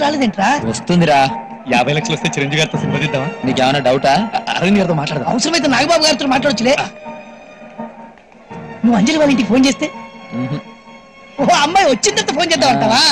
రాలేదేంట్రా వస్తుందిరా యాభై లక్షలు వస్తే చిరంజీవి గారితో సినిమా తీద్దామా నీకేమైనా డౌటా అరవింద్ గారితో మాట్లాడదాం అవసరమైతే నాగబాబు గారితో మాట్లాడొచ్చులే నువ్వు అంజలి వాళ్ళ ఇంటికి ఫోన్ చేస్తే ఓ అమ్మాయి వచ్చిన తర్వాత ఫోన్ చేద్దాం అంటావా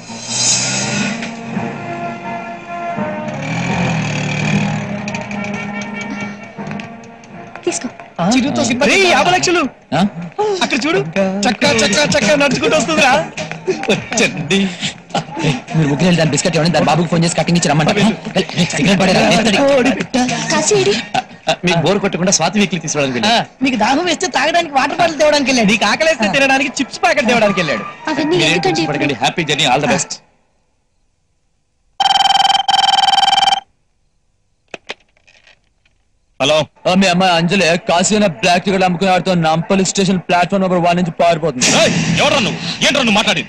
తీసుకో చిరుతో రేయ్, యాభై లక్షలు ఆ? అక్కడ చూడు చక్క చక్క చక్క నడుచుకుంటూ వస్తుందిరా వచ్చండి ఏయ్, మీరు ముగ్గురు వెళ్ళి దాని బిస్కెట్ ఇవ్వండి దాని బాబుకి ఫోన్ చేసి కటింగ్ ఇచ్చి రమ్మంటారు సిగరెట్ పడేరా లేస్తాడు. కాశీ ఏడి మీకు బోర్ కొట్టకుండా స్వాతి వీక్లీ తీసుకోవడానికి వెళ్ళాడు మీకు దాహం వేస్తే తాగడానికి వాటర్ బాటిల్ తేవడానికి వెళ్ళాడు నీకు ఆకలేస్తే తినడానికి చిప్స్ ప్యాకెట్ తేవడానికి వెళ్ళాడు అవన్నీ మీరేం ఎందుకండి టెన్షన్ పడకండి happy journey all the best hello ఆ, మీ అమ్మాయి అంజలి కాశీ బ్లాక్ టికెట్ అమ్ముకునే వాడితో Nampally station platform number one నుంచి పారిపోతుంది ఎవరు నువ్వు ఏంట్రా నువ్వు మాట్లాడేది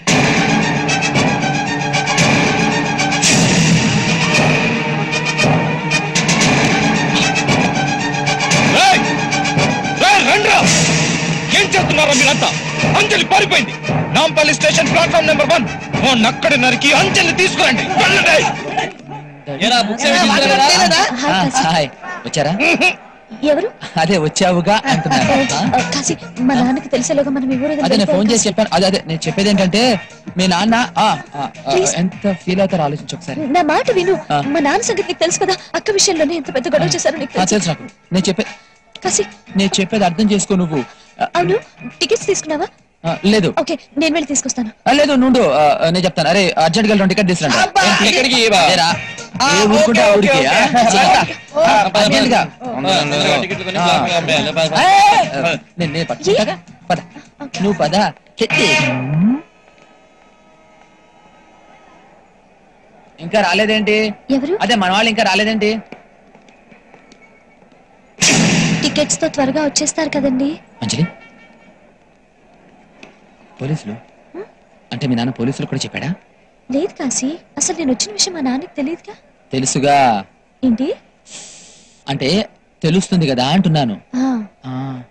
రేయ్! రేయ్, రండ్రా! ఏం చేస్తున్నారా మీరంతా అంజలి పారిపోయింది Nampally station platform number one ఓ నక్కడి నరికి అంజలి తీసుకురండి వెళ్ళండి ఏరా, books ఏరా, ఏమి తీసుకురా మాట్లాడలేదు కదా? కదా? హాయ్ ఆ, కాశీ హాయ్ వచ్చారా ఎవరు అదే వచ్చావుగా అంటున్నాను ఆ? ఆ, కాశీ మా నాన్నకి తెలిసేలోగా మనం ఈ ఊరు వదిలి అదే నేను ఫోన్ వెళ్ళిపోవాలి చేసి చెప్పాను అదే అదే నేను చెప్పేది ఏంటంటే మీ నాన్న ఆ, ఆ, ఆ, Please. ఎంత ఫీల్ అవుతారో ఆలోచించు ఒకసారి కాశీ. నా మాట విను ఆ. మా నాన్న సంగతి నీకు తెలుసు కదా అక్క విషయంలోనే ఎంత పెద్ద గొడవ చేశారో నీకు ఆ, తెలుసు తెలుసు నాకు నేను చెప్పే కాశీ నేను చెప్పేది అర్థం చేసుకో నువ్వు ఆ, అవును టికెట్స్ తీసుకున్నావా ఆ, లేదు ఓకే నేను వెళ్ళి తీసుకొస్తాను ఆ, లేదు నుండు ఆ, నేను చెప్తాను అరే అర్జెంట్ గా రెండు టికెట్ తీసుకురండి అబ్బా, ఏంటి, ఎక్కడికి బా? అదేరా, ఆ, ఏ ఊరుకుంటే ఆ ఓకే, ఊరికి ఓకే, ఆ? ఓకే. జాగ్రత్త. ఓ, ఆ, పద, అర్జెంట్ గా. పద. ఆ. ఆ, నేను నేను పట్టుకుంటాగా పద నువ్వు పద చెత్తి ఇంకా రాలేదేంటి ఎవరు అదే మన వాళ్ళు ఇంకా రాలేదేంటి టికెట్స్ తో త్వరగా వచ్చేస్తారు కదండి అంజలి పోలీసులు అంటే మీ నాన్న పోలీసులు కూడా చెప్పాడా లేదు కాశీ అసలు నేను వచ్చిన విషయం మా నాన్నకి తెలియదుగా తెలుసుగా ఏంటి అంటే తెలుస్తుంది కదా అంటున్నాను ఆ, ఆ.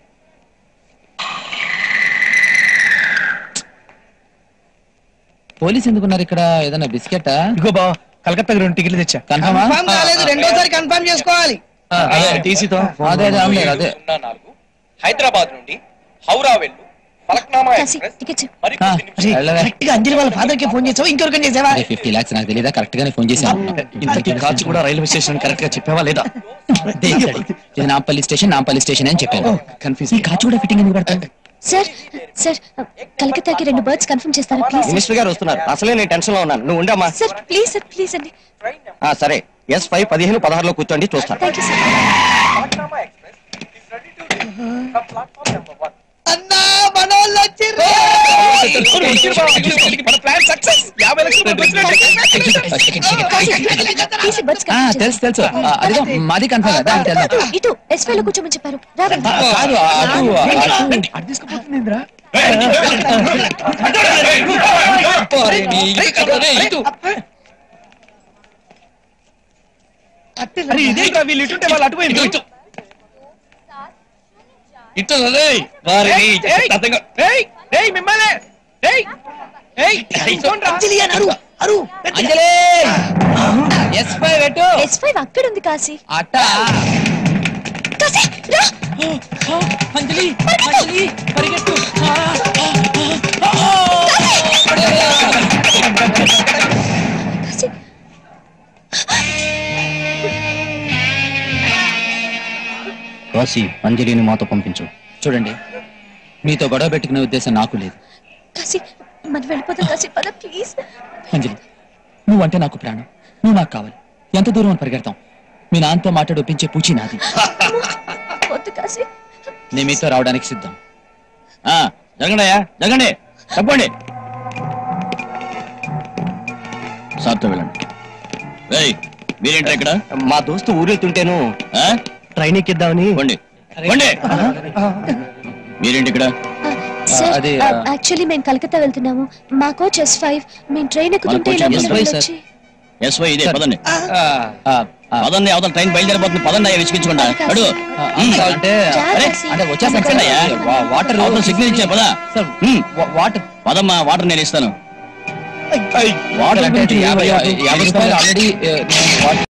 పోలీస్ ఎందుకున్నారు ఇక్కడ ఏదైనా బిస్కెటా ఇగో బా కలకత్తాకి రెండు టికెట్లు తెచ్చా కన్ఫర్మా కన్ఫర్మ్ కాలేదు రెండోసారి కన్ఫర్మ్ చేసుకోవాలి అదే టీసీతో అదే అదే అవునులే, అదే హైదరాబాద్ నుండి హౌరా వెళ్ళు ఫలక్నామా కాశీ టికెట్స్ ఇవ్వు. మరికొద్ది నిమిషాలు వెళ్ళవే. కరెక్ట్ గా అంజలి వాళ్ళ ఫాదర్ కి ఫోన్ చేసావు ఇంకొకరికైనా చేసావా ఫిఫ్టీ లాక్స్ నాకు తెలియదా కరెక్ట్ గానే ఫోన్ చేశాను ఇంతకీ కాచి కూడా రైల్వే స్టేషన్ కరెక్ట్ గా చెప్పావా లేదా అదే సరే. ఇది నాంపల్లి స్టేషన్ నాంపల్లి స్టేషన్ అని చెప్పాను కన్ఫ్యూజ్ ఈ కాచి కూడా ఫిట్టింగ్ ఎందుకు పడతాను సార్ సార్ కలకత్తాకి రెండు బర్డ్స్ కన్ఫర్మ్ చేస్తారా ప్లీజ్ మినిస్టర్ గారు వస్తున్నారు అసలే నేను టెన్షన్ లో ఉన్నాను నువ్వు ఉండమ్మా సార్ ప్లీజ్ సార్ ప్లీజ్ అండి ఆ, సరే ఎస్ ఫైవ్ పదిహేను పదహారులో కూర్చోండి చూస్తాను థ్యాంక్ యూ సార్ అన్నా మనోళ్ళు వచ్చిర్రు మన ప్లాన్ సక్సెస్ యాభై లక్షలు టీసీ బర్డ్స్ ఆ, తెలుసు తెలుసు ఆ, అదిగో మాది కన్ఫర్మ్ కదా దానికి వెళ్దాం. ఇటు ఎస్ లో కూర్చోమని చెప్పారు రావండి ఆ, కాదు అటు అటు తీసుకుపోతుందిరా అరే, నీ ఇటు అరే, ఇటు. అరే ఇదేంట్రా వీళ్ళు ఇటుంటే వాళ్ళు అటుపోయింది ఇటు అరే. వారిని అర్థంగా ఏయ్ ఏయ్ మిమ్మల్ని ఏయ్ ఏయ్ ఇదిగోండ్రా. అంజలి అని అరు అరు అంజలి ఎస్ ఫైవ్ ఎటు ఎస్ ఫైవ్ అక్కడ ఉంది కాశీ అట్ట కాశీ రా అంజలి అంజలి పరిగెట్టు కాశీ కాశీ అంజలిని మాతో పంపించు చూడండి మీతో గొడవ పెట్టుకునే ఉద్దేశం నాకు లేదు కాశీ మనం వెళ్ళిపోతాం కాశీ పద ప్లీజ్ అంజలి నువ్వంటే నాకు ప్రాణం నువ్వు నాకు కావాలి ఎంత దూరం అని పరిగెడతాం మీ నాన్నతో మాట్లాడి ఒప్పించే పూచి నాది వద్దు కాశీ నేను మీతో రావడానికి సిద్ధం ఆ, జరగండియా జరగండి తప్పండి సార్తో వెళ్ళండి ఏయ్ మీరేంట్రా ఇక్కడ మా దోస్తు ఊరెళ్తుంటేను ఆ? ట్రైన్ ఎక్కిద్దామని పోండి పోండి మీరేంటి ఇక్కడ సార్ అది, ఆ, యాక్చువల్లీ మేము కలకత్తా వెళ్తున్నాము మా కోచ్ ఎస్ ఫైవ్ మేము ట్రైన్ ఎక్కుతుంటే coach ఇలా S5, పిల్లలు sir. వచ్చి ఎస్వై ఇదే పదండి ఆ, ఆ, పదండి అవతల ట్రైన్ బయలుదేరిపోతుంది పదండి అయ్యా విసిగించకుండా అడు ఆ, అంతే, అంటే జాగ్రత్త, అరే, sir. అంటే వచ్చేస్తాను సార్ అయ్యా. వా- వాటర్ అవతల సిగ్నల్ ఇచ్చా పదా సార్ ఉమ్. వా- వాటర్ పదమ్మా వాటర్ నేను ఇస్తాను వాటర్ అంటే గురించి యాభై యాభై యాభై రూపాయలు ఆల్రెడీ